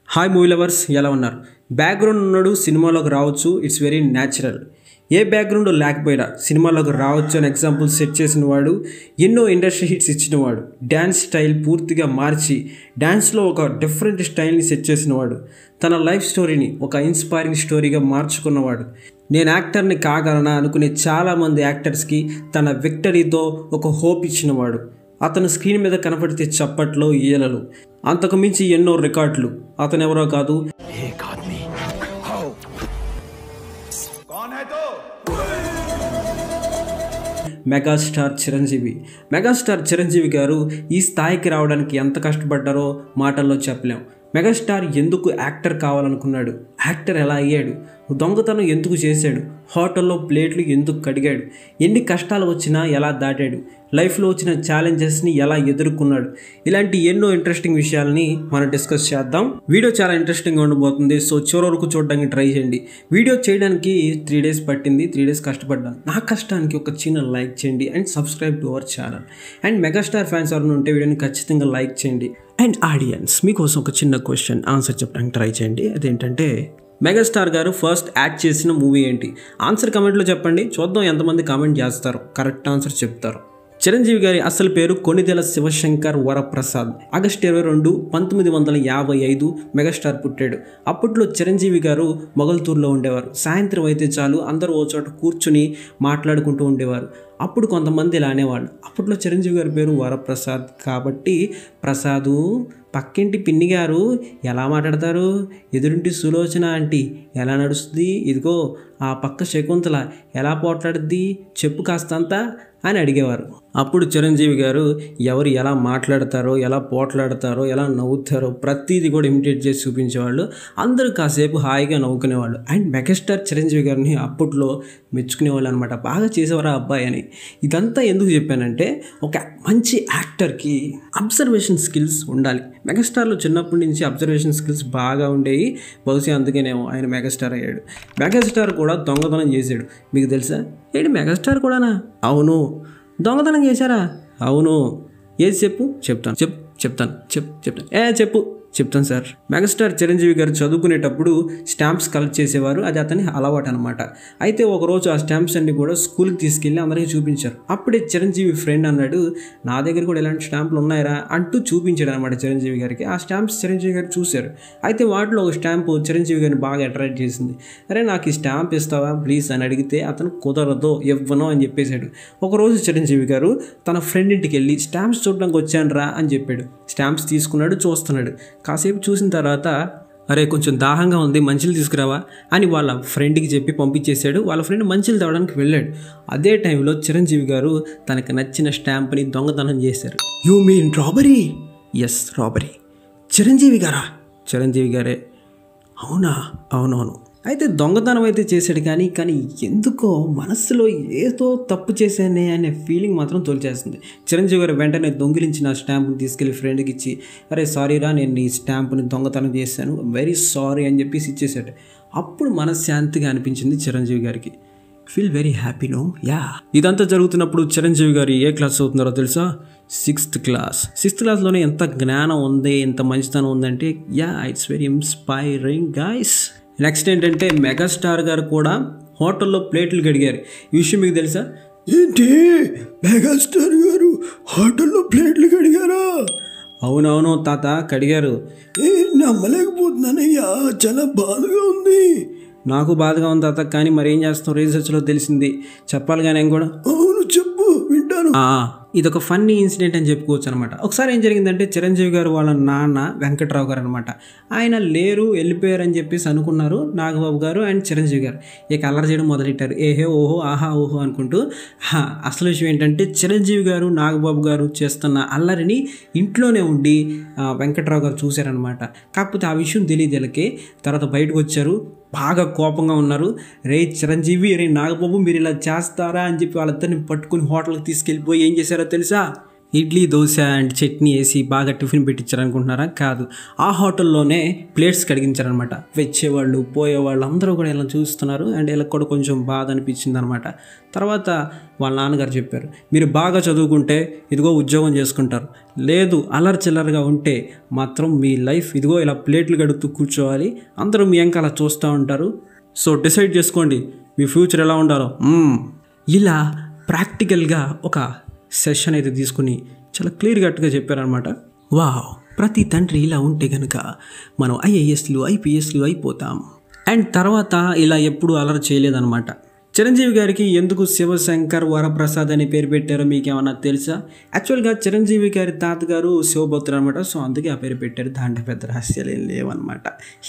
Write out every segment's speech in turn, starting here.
Hi movie lovers ఎలా ఉన్నారు background ఉన్నాడు సినిమాలోకి రావచ్చు ఇట్స్ వెరీ న్యాచురల్ ఏ బ్యాక్గ్రౌండ్ లేకపోయినా సినిమాలోకి రావచ్చు అని ఎగ్జాంపుల్ సెట్ చేసిన వాడు ఎన్నో ఇండస్ట్రీ హిట్స్ ఇచ్చిన వాడు డ్యాన్స్ స్టైల్ పూర్తిగా మార్చి డ్యాన్స్లో ఒక డిఫరెంట్ స్టైల్ని సెట్ చేసిన వాడు తన లైఫ్ స్టోరీని ఒక ఇన్స్పైరింగ్ స్టోరీగా మార్చుకున్నవాడు నేను యాక్టర్ని కాగలనా అనుకునే చాలామంది యాక్టర్స్కి తన విక్టరీతో ఒక హోప్ ఇచ్చినవాడు అతను స్క్రీన్ మీద కనపడితే చప్పట్లు ఈలలు అంతకు మించి ఎన్నో రికార్డులు అతను ఎవరో కాదు एक आदमी आओ कौन है तो మెగాస్టార్ చిరంజీవి మెగాస్టార్ చిరంజీవి గారు ఈ స్థాయికి రావడానికి ఎంత కష్టపడ్డారో మాటల్లో చెప్పలేం మెగాస్టార్ ఎందుకు యాక్టర్ కావాలనుకున్నాడు యాక్టర్ ఎలా అయ్యాడు దొంగతనం ఎందుకు చేశాడు హోటల్లో ప్లేట్లు ఎందుకు కడిగాడు ఎన్ని కష్టాలు వచ్చినా ఎలా దాటాడు లైఫ్లో వచ్చిన ఛాలెంజెస్ని ఎలా ఎదుర్కొన్నాడు ఇలాంటి ఎన్నో ఇంట్రెస్టింగ్ విషయాల్ని మనం డిస్కస్ చేద్దాం వీడియో చాలా ఇంట్రెస్టింగ్గా ఉండబోతుంది సో చివరి వరకు చూడడానికి ట్రై చేయండి వీడియో చేయడానికి త్రీ డేస్ పట్టింది త్రీ డేస్ కష్టపడ్డాను నా కష్టానికి ఒక చిన్న లైక్ చేయండి and subscribe to our channel and megastar fans ఎవరైనా ఉంటే వీడియోని ఖచ్చితంగా లైక్ చేయండి అండ్ ఆడియన్స్ మీకోసం ఒక చిన్న క్వశ్చన్ ఆన్సర్ చెప్పడానికి ట్రై చేయండి అదేంటంటే మెగాస్టార్ గారు ఫస్ట్ యాక్ట్ చేసిన మూవీ ఏంటి ఆన్సర్ కమెంట్లో చెప్పండి చూద్దాం ఎంతమంది కామెంట్ చేస్తారు కరెక్ట్ ఆన్సర్ చెప్తారు చిరంజీవి గారి అసలు పేరు కొనిదెల శివశంకర్ వరప్రసాద్ ఆగస్టు ఇరవై రెండు పంతొమ్మిది వందల యాభై ఐదు మెగాస్టార్ పుట్టాడు అప్పట్లో చిరంజీవి గారు మొగల్తూరులో ఉండేవారు సాయంత్రం అయితే చాలు అందరూ ఓ చోట కూర్చుని మాట్లాడుకుంటూ ఉండేవారు అప్పుడు కొంతమంది ఇలా అనేవాళ్ళు అప్పట్లో చిరంజీవి గారి పేరు వరప్రసాద్ కాబట్టి ప్రసాదు పక్కింటి పిన్ని గారు ఎలా మాట్లాడతారు ఎదురింటి సులోచన ఆంటీ ఎలా నడుస్తుంది ఇదిగో ఆ పక్క శకుంతల ఎలా పోట్లాడుద్ది చెప్పు కాస్తంతా అని అడిగేవారు అప్పుడు చిరంజీవి గారు ఎవరు ఎలా మాట్లాడతారో ఎలా పోట్లాడతారో ఎలా నవ్వుతారో ప్రతిదీ కూడా ఇమిటేట్ చేసి చూపించేవాళ్ళు అందరూ కాసేపు హాయిగా నవ్వుకునేవాళ్ళు అండ్ మెగాస్టార్ చిరంజీవి గారిని అప్పట్లో మెచ్చుకునేవాళ్ళు అనమాట బాగా చేసేవారు ఆ అబ్బాయి అని ఇదంతా ఎందుకు చెప్పానంటే ఒక మంచి యాక్టర్కి అబ్జర్వేషన్ స్కిల్స్ ఉండాలి మెగాస్టార్లో చిన్నప్పటి నుంచి అబ్జర్వేషన్ స్కిల్స్ బాగా ఉండేవి బహుశా అందుకేనేమో ఆయన మెగాస్టార్ అయ్యాడు మెగాస్టార్ కూడా దొంగతనం చేశాడు మీకు తెలుసా ఏంటి మెగాస్టార్ కూడానా అవును దొంగతనం చేశారా అవును ఏది చెప్పు చెప్తాను చెప్ చెప్తాను చెప్ చెప్తాను ఏ చెప్పు చెప్తాను సార్ మెగాస్టార్ చిరంజీవి గారు చదువుకునేటప్పుడు స్టాంప్స్ కలెక్ట్ చేసేవారు అది అతని అలవాటు అనమాట అయితే ఒకరోజు ఆ స్టాంప్స్ అన్ని కూడా స్కూల్కి తీసుకెళ్ళి అందరికీ చూపించారు అప్పుడే చిరంజీవి ఫ్రెండ్ అన్నాడు నా దగ్గర కూడా ఇలాంటి స్టాంపులు ఉన్నాయరా అంటూ చూపించాడు అనమాట చిరంజీవి గారికి ఆ స్టాంప్స్ చిరంజీవి గారు చూశారు అయితే వాటిలో ఒక స్టాంపు చిరంజీవి గారిని బాగా అట్రాక్ట్ చేసింది అరే నాకు ఈ స్టాంప్ ఇస్తావా ప్లీజ్ అని అడిగితే అతను కుదరదు ఇవ్వను అని చెప్పేశాడు ఒకరోజు చిరంజీవి గారు తన ఫ్రెండ్ ఇంటికి వెళ్ళి స్టాంప్స్ చూడడానికి వచ్చాను రా అని చెప్పాడు స్టాంప్స్ తీసుకున్నాడు చూస్తున్నాడు కాసేపు చూసిన తర్వాత అరే కొంచెం దాహంగా ఉంది మంచిలు తీసుకురావా అని వాళ్ళ ఫ్రెండ్కి చెప్పి పంపించేశాడు వాళ్ళ ఫ్రెండ్ మంచిలు తేవడానికి వెళ్ళాడు అదే టైంలో చిరంజీవి గారు తనకు నచ్చిన స్టాంప్ని దొంగతనం చేశారు you mean robbery yes robbery Chiranjeevi గారా చిరంజీవి గారే అవునా అవునవును అయితే దొంగతనం అయితే చేశాడు కానీ కానీ ఎందుకో మనస్సులో ఏదో తప్పు చేశానే అనే ఫీలింగ్ మాత్రం తోల్చేస్తుంది చిరంజీవి గారు వెంటనే దొంగిలించిన స్టాంపుని తీసుకెళ్లి ఫ్రెండ్కి ఇచ్చి అరే సారీ రా నేను నీ స్టాంపుని దొంగతనం చేశాను వెరీ సారీ అని చెప్పేసి ఇచ్చేసాడు అప్పుడు మనశ్శాంతిగా అనిపించింది చిరంజీవి గారికి feel very happy no yeah ఇదంతా జరుగుతున్నప్పుడు చిరంజీవి గారు ఏ క్లాస్ అవుతున్నారో తెలుసా సిక్స్త్ క్లాస్ సిక్స్త్ క్లాస్లోనే ఎంత జ్ఞానం ఉంది ఎంత మంచితనం ఉందంటే yeah it's very inspiring guys next ఏంటంటే మెగాస్టార్ గారు కూడా హోటల్లో ప్లేట్లు కడిగారు ఈ విషయం మీకు తెలుసా ఏంటి మెగాస్టార్ గారు హోటల్లో ప్లేట్లు కడిగారా అవునవును తాత కడిగారు ఏ నమ్మలేకపోతున్నానయ్యా చాలా బాధగా ఉంది నాకు బాధగా ఉంది తాత కానీ మరి ఏం చేస్తాం రీసెర్చ్లో తెలిసింది చెప్పాలి కానీ ఏం కూడా అవును చెప్పు వింటాను ఆ, ఇదొక ఫన్నీ ఇన్సిడెంట్ అని చెప్పుకోవచ్చు అనమాట ఒకసారి ఏం జరిగిందంటే చిరంజీవి గారు వాళ్ళ నాన్న వెంకట్రావు గారు అనమాట ఆయన లేరు వెళ్ళిపోయారు అని చెప్పేసి అనుకున్నారు నాగబాబు గారు అండ్ చిరంజీవి గారు ఇక అల్లరి చేయడం మొదలెట్టారు ఏహే ఓహో ఆహా ఓహో అనుకుంటూ హా, అసలు విషయం ఏంటంటే చిరంజీవి గారు నాగబాబు గారు చేస్తున్న అల్లరిని ఇంట్లోనే ఉండి ఆ, వెంకట్రావు గారు చూశారనమాట కాకపోతే ఆ విషయం తెలియదు వీళ్ళకి తర్వాత బయటకు వచ్చారు బాగా కోపంగా ఉన్నారు రే చిరంజీవి రే నాగబాబు మీరు ఇలా చేస్తారా అని చెప్పి వాళ్ళిద్దరిని పట్టుకుని హోటల్కి తీసుకెళ్ళిపోయి ఏం చేశారో తెలుసా ఇడ్లీ దోశ అండ్ చట్నీ వేసి బాగా టిఫిన్ పెట్టించారు అనుకుంటున్నారా కాదు ఆ హోటల్లోనే ప్లేట్స్ కడిగించారనమాట వచ్చేవాళ్ళు పోయేవాళ్ళు అందరూ కూడా ఇలా చూస్తున్నారు అండ్ వీళ్ళకి కూడా కొంచెం బాధ అనిపించింది అనమాట తర్వాత వాళ్ళ నాన్నగారు చెప్పారు మీరు బాగా చదువుకుంటే ఇదిగో ఉద్యోగం చేసుకుంటారు లేదు అల్లరి చిల్లరగా ఉంటే మాత్రం మీ లైఫ్ ఇదిగో ఇలా ప్లేట్లు గడుపుతూ కూర్చోవాలి అందరూ మీ వెంక అలా చూస్తూ ఉంటారు సో డిసైడ్ చేసుకోండి మీ ఫ్యూచర్ ఎలా ఉండాలో మ్మ్. ఇలా ప్రాక్టికల్గా ఒక సెషన్ అయితే తీసుకుని చాలా క్లియర్ కట్గా చెప్పారనమాట వావ్ ప్రతి తండ్రి ఇలా ఉంటే కనుక మనం ఐఏఎస్లు ఐపీఎస్లు అయిపోతాం అండ్ తర్వాత ఇలా ఎప్పుడు అలర్ చేయలేదన్నమాట చిరంజీవి గారికి ఎందుకు శివశంకర్ వరప్రసాద్ అనే పేరు పెట్టారో మీకు ఏమన్నా తెలుసా యాక్చువల్గా చిరంజీవి గారి తాతగారు శివభక్తుడు అనమాట సో అందుకే ఆ పేరు పెట్టారు దాంట్లో పెద్ద రహస్యాలు ఏం లేవన్నమాట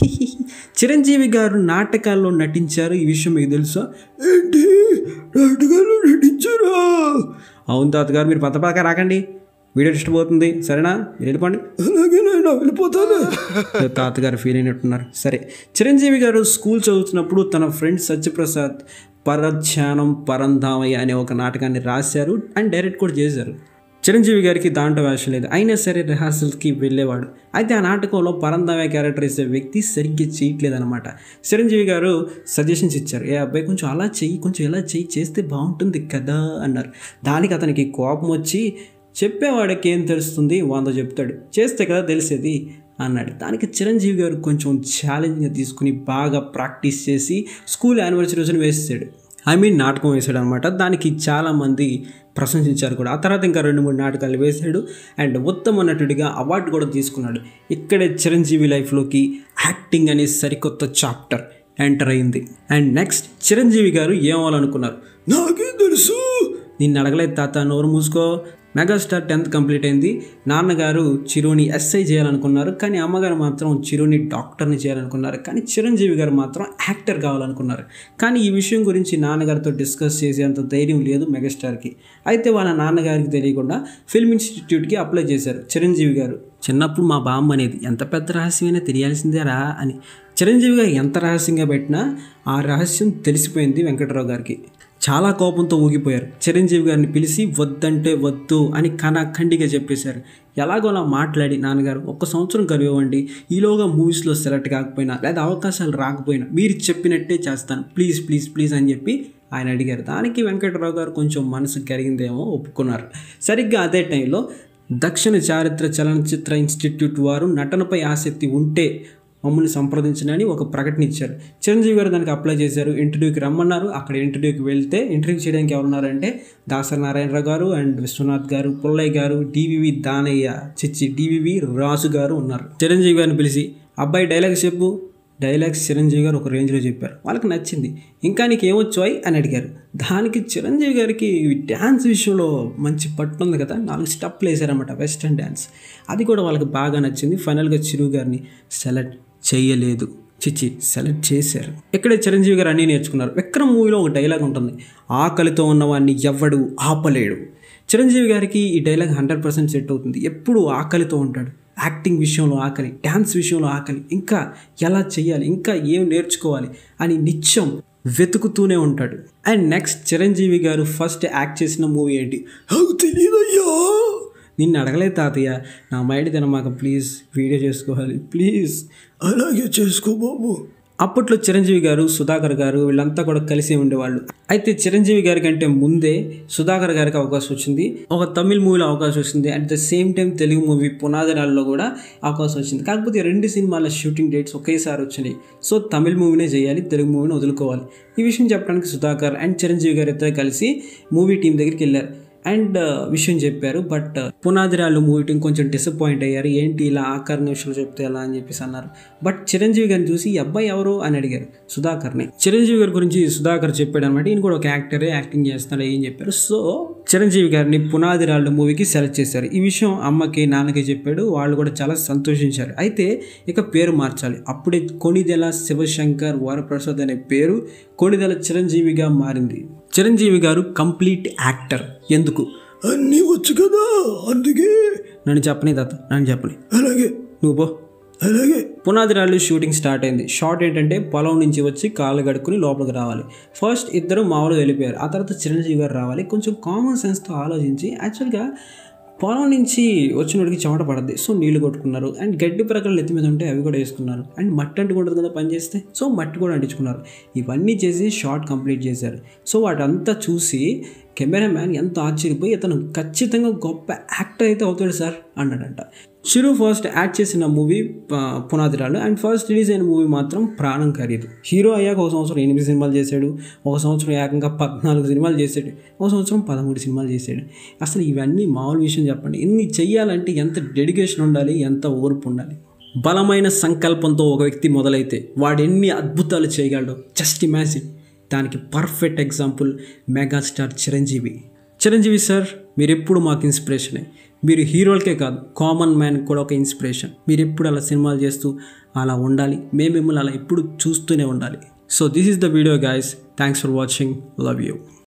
చిరంజీవి గారు నాటకాల్లో నటించారు ఈ విషయం మీకు తెలుసా ఏంటి నాటకాలు నటించారా అవును తాతగారు మీరు పక్క పక్క రాకండి వీడియో డిస్టర్బ్ అవుతుంది సరేనా మీరు వెళ్ళిపోండి అలాగే నేను వెళ్ళిపోతాను తాతగారు ఫీల్ అయినట్టున్నారు సరే చిరంజీవి గారు స్కూల్ చదువుతున్నప్పుడు తన ఫ్రెండ్ సత్యప్రసాద్ పరధ్యానం పరంధామయ్య అనే ఒక నాటకాన్ని రాశారు అండ్ డైరెక్ట్ కూడా చేశారు చిరంజీవి గారికి దాంట్లో వేషం లేదు అయినా సరే రిహార్సల్స్కి వెళ్ళేవాడు అయితే ఆ నాటకంలో పరంధామయ్య క్యారెక్టర్ ఇచ్చే వ్యక్తి సరిగ్గా చేయట్లేదు అనమాట చిరంజీవి గారు సజెషన్స్ ఇచ్చారు ఏ అబ్బాయి కొంచెం అలా చెయ్యి కొంచెం ఇలా చెయ్యి చేస్తే బాగుంటుంది కదా అన్నారు దానికి అతనికి కోపం వచ్చి చెప్పేవాడికి ఏం తెలుస్తుంది వంద చెప్తాడు చేస్తే కదా తెలిసేది అన్నాడు దానికి చిరంజీవి గారు కొంచెం ఛాలెంజ్గా తీసుకుని బాగా ప్రాక్టీస్ చేసి స్కూల్ యానివర్సరీ రోజున వేసాడు ఐ మీన్ నాటకం వేసాడు అనమాట దానికి చాలామంది ప్రశంసించారు కూడా ఆ తర్వాత ఇంకా రెండు మూడు నాటకాలు వేశాడు అండ్ ఉత్తమ నటుడిగా అవార్డు కూడా తీసుకున్నాడు ఇక్కడే చిరంజీవి లైఫ్లోకి యాక్టింగ్ అనే సరికొత్త చాప్టర్ ఎంటర్ అయింది అండ్ నెక్స్ట్ చిరంజీవి గారు ఏమవ్వాలనుకున్నారు నాకేం తెలుసు నిన్ను అడగలేదు తాత నోరు మూసుకో మెగాస్టార్ టెన్త్ కంప్లీట్ అయింది నాన్నగారు చిరుని ఎస్ఐ చేయాలనుకున్నారు కానీ అమ్మగారు మాత్రం చిరుని డాక్టర్ని చేయాలనుకున్నారు కానీ చిరంజీవి గారు మాత్రం యాక్టర్ కావాలనుకున్నారు కానీ ఈ విషయం గురించి నాన్నగారితో డిస్కస్ చేసేంత ధైర్యం లేదు మెగాస్టార్కి అయితే వాళ్ళ నాన్నగారికి తెలియకుండా ఫిల్మ్ ఇన్స్టిట్యూట్కి అప్లై చేశారు చిరంజీవి గారు చిన్నప్పుడు మా బామ్మ అనేది ఎంత పెద్ద రహస్యమైనా తెలియాల్సిందేరా అని చిరంజీవి గారు ఎంత రహస్యంగా పెట్టినా ఆ రహస్యం తెలిసిపోయింది వెంకటరావు గారికి చాలా కోపంతో ఊగిపోయారు చిరంజీవి గారిని పిలిచి వద్దంటే వద్దు అని కనాఖండిగా చెప్పేశారు ఎలాగోలా మాట్లాడి నాన్నగారు ఒక్క సంవత్సరం కరివ్వండి ఈలోగా మూవీస్లో సెలెక్ట్ కాకపోయినా లేదా అవకాశాలు రాకపోయినా మీరు చెప్పినట్టే చేస్తాను ప్లీజ్ ప్లీజ్ ప్లీజ్ అని చెప్పి ఆయన అడిగారు దానికి వెంకటరావు గారు కొంచెం మనసు కరిగిందేమో ఒప్పుకున్నారు సరిగ్గా అదే టైంలో దక్షిణ చారిత్ర చలనచిత్ర ఇన్స్టిట్యూట్ వారు నటనపై ఆసక్తి ఉంటే మమ్మల్ని సంప్రదించనని ఒక ప్రకటన ఇచ్చారు చిరంజీవి గారు దానికి అప్లై చేశారు ఇంటర్వ్యూకి రమ్మన్నారు అక్కడ ఇంటర్వ్యూకి వెళ్తే ఇంటర్వ్యూ చేయడానికి ఎవరున్నారంటే దాసరి నారాయణరావు గారు అండ్ విశ్వనాథ్ గారు పుల్లయ్య గారు డివివి దానయ్య చిచ్చి డివివి రాజు గారు ఉన్నారు చిరంజీవి గారిని పిలిచి అబ్బాయి డైలాగ్ చెప్పు డైలాగ్స్ చిరంజీవి గారు ఒక రేంజ్లో చెప్పారు వాళ్ళకి నచ్చింది ఇంకా నీకు ఏమొచ్చాయి అని అడిగారు దానికి చిరంజీవి గారికి డ్యాన్స్ విషయంలో మంచి పట్టు ఉంది కదా నాలుగు స్టెప్లు వేశారన్నమాట వెస్టర్న్ డ్యాన్స్ అది కూడా వాళ్ళకి బాగా నచ్చింది ఫైనల్గా చిరు గారిని సెలెక్ట్ చేయలేదు చిచ్చి సెలెక్ట్ చేశారు ఇక్కడే చిరంజీవి గారు అన్నీ నేర్చుకున్నారు విక్రమ్ మూవీలో ఒక డైలాగ్ ఉంటుంది ఆకలితో ఉన్నవాడిని ఎవ్వడు ఆపలేడు చిరంజీవి గారికి ఈ డైలాగ్ హండ్రెడ్ పర్సెంట్ సెట్ అవుతుంది ఎప్పుడు ఆకలితో ఉంటాడు యాక్టింగ్ విషయంలో ఆకలి డ్యాన్స్ విషయంలో ఆకలి ఇంకా ఎలా చేయాలి ఇంకా ఏం నేర్చుకోవాలి అని నిత్యం వెతుకుతూనే ఉంటాడు అండ్ నెక్స్ట్ చిరంజీవి గారు ఫస్ట్ యాక్ట్ చేసిన మూవీ ఏంటి నాకు తెలియదయ్యా నిన్ను అడగలేదు తాతయ్య నా మైండ్ తినమాక ప్లీజ్ వీడియో చేసుకోవాలి ప్లీజ్ అలాగే చేసుకో బాబు అప్పట్లో చిరంజీవి గారు సుధాకర్ గారు వీళ్ళంతా కూడా కలిసి ఉండేవాళ్ళు అయితే చిరంజీవి గారి కంటే ముందే సుధాకర్ గారికి అవకాశం వచ్చింది ఒక తమిళ్ మూవీలో అవకాశం వచ్చింది at the same time Telugu movie పునాదిరాల్లో కూడా అవకాశం వచ్చింది కాకపోతే ఈ రెండు సినిమాల షూటింగ్ డేట్స్ ఒకేసారి వచ్చినాయి సో తమిళ్ మూవీనే చేయాలి తెలుగు మూవీని వదులుకోవాలి ఈ విషయం చెప్పడానికి సుధాకర్ అండ్ చిరంజీవి గారు ఇద్దరు కలిసి మూవీ టీం దగ్గరికి వెళ్ళారు అండ్ విషయం చెప్పారు బట్ పునాదిరాళ్ళు మూవీ టీం కొంచెం డిసప్పాయింట్ అయ్యారు ఏంటి ఇలా ఆఖరి నిమిషంలో చెప్తే ఎలా అని చెప్పేసి అన్నారు బట్ చిరంజీవి గారిని చూసి ఈ అబ్బాయి ఎవరు అని అడిగారు సుధాకర్ని చిరంజీవి గారి గురించి సుధాకర్ చెప్పాడు అనమాట ఈయన కూడా ఒక యాక్టరే యాక్టింగ్ చేస్తున్నాడు ఏం చెప్పారు సో చిరంజీవి గారిని పునాదిరాళ్ళు మూవీకి సెలెక్ట్ చేశారు ఈ విషయం అమ్మకి నాన్నకి చెప్పాడు వాళ్ళు కూడా చాలా సంతోషించారు అయితే ఇక పేరు మార్చాలి అప్పుడే కొణిదెల శివశంకర్ వరప్రసాద్ అనే పేరు కొణిదెల చిరంజీవిగా మారింది చిరంజీవి గారు కంప్లీట్ యాక్టర్ ఎందుకు అన్నీ వచ్చు కదా అందుకే నన్ను చెప్పని తాత నన్ను చెప్పని అలాగే నువ్వు పో అలాగే పునాదిరాళ్ళు షూటింగ్ స్టార్ట్ అయింది షార్ట్ ఏంటంటే పొలం నుంచి వచ్చి కాళ్ళు కడుక్కుని లోపలికి రావాలి ఫస్ట్ ఇద్దరు మామూలుగా వెళ్ళిపోయారు ఆ తర్వాత చిరంజీవి గారు రావాలి కొంచెం కామన్ సెన్స్తో ఆలోచించి యాక్చువల్గా పొలం నుంచి వచ్చినోడికి చెమట పడద్ది సో నీళ్లు కొట్టుకున్నారు అండ్ గడ్డి ప్రకలు ఎత్తి మీద ఉంటే అవి కూడా వేసుకున్నారు అండ్ మట్టి అంటుకుంటుంది కదా పని చేస్తే సో మట్టి కూడా అంటించుకున్నారు ఇవన్నీ చేసి షార్ట్ కంప్లీట్ చేశారు సో వాటంతా చూసి కెమెరామ్యాన్ ఎంత ఆశ్చర్యపోయి ఇతను ఖచ్చితంగా గొప్ప యాక్టర్ అయితే అవుతాడు సార్ అన్నాడంట చిరు ఫస్ట్ యాక్ట్ చేసిన movie Punadhiralu and first release అయిన మూవీ మాత్రం ప్రాణం ఖరీదు హీరో అయ్యాక ఒక సంవత్సరం ఎనిమిది సినిమాలు చేశాడు ఒక సంవత్సరం ఏకంగా పద్నాలుగు సినిమాలు చేశాడు ఒక సంవత్సరం పదమూడు సినిమాలు చేశాడు అసలు ఇవన్నీ మామూలు విషయం చెప్పండి ఇన్ని చెయ్యాలంటే ఎంత డెడికేషన్ ఉండాలి ఎంత ఓర్పు ఉండాలి బలమైన సంకల్పంతో ఒక వ్యక్తి మొదలైతే వాడు ఎన్ని అద్భుతాలు చేయగలడో జస్ట్ ఇమాజిన్ దానికి perfect example megastar Chiranjeevi Chiranjeevi sir మీరు ఎప్పుడు మాకు ఇన్స్పిరేషనే మీరు హీరోలకే కాదు కామన్ మ్యాన్ కూడా ఒక ఇన్స్పిరేషన్ మీరు ఎప్పుడు అలా సినిమాలు చేస్తూ అలా ఉండాలి మేము మిమ్మల్ని అలా ఎప్పుడు చూస్తూనే ఉండాలి so this is the video guys thanks for watching love you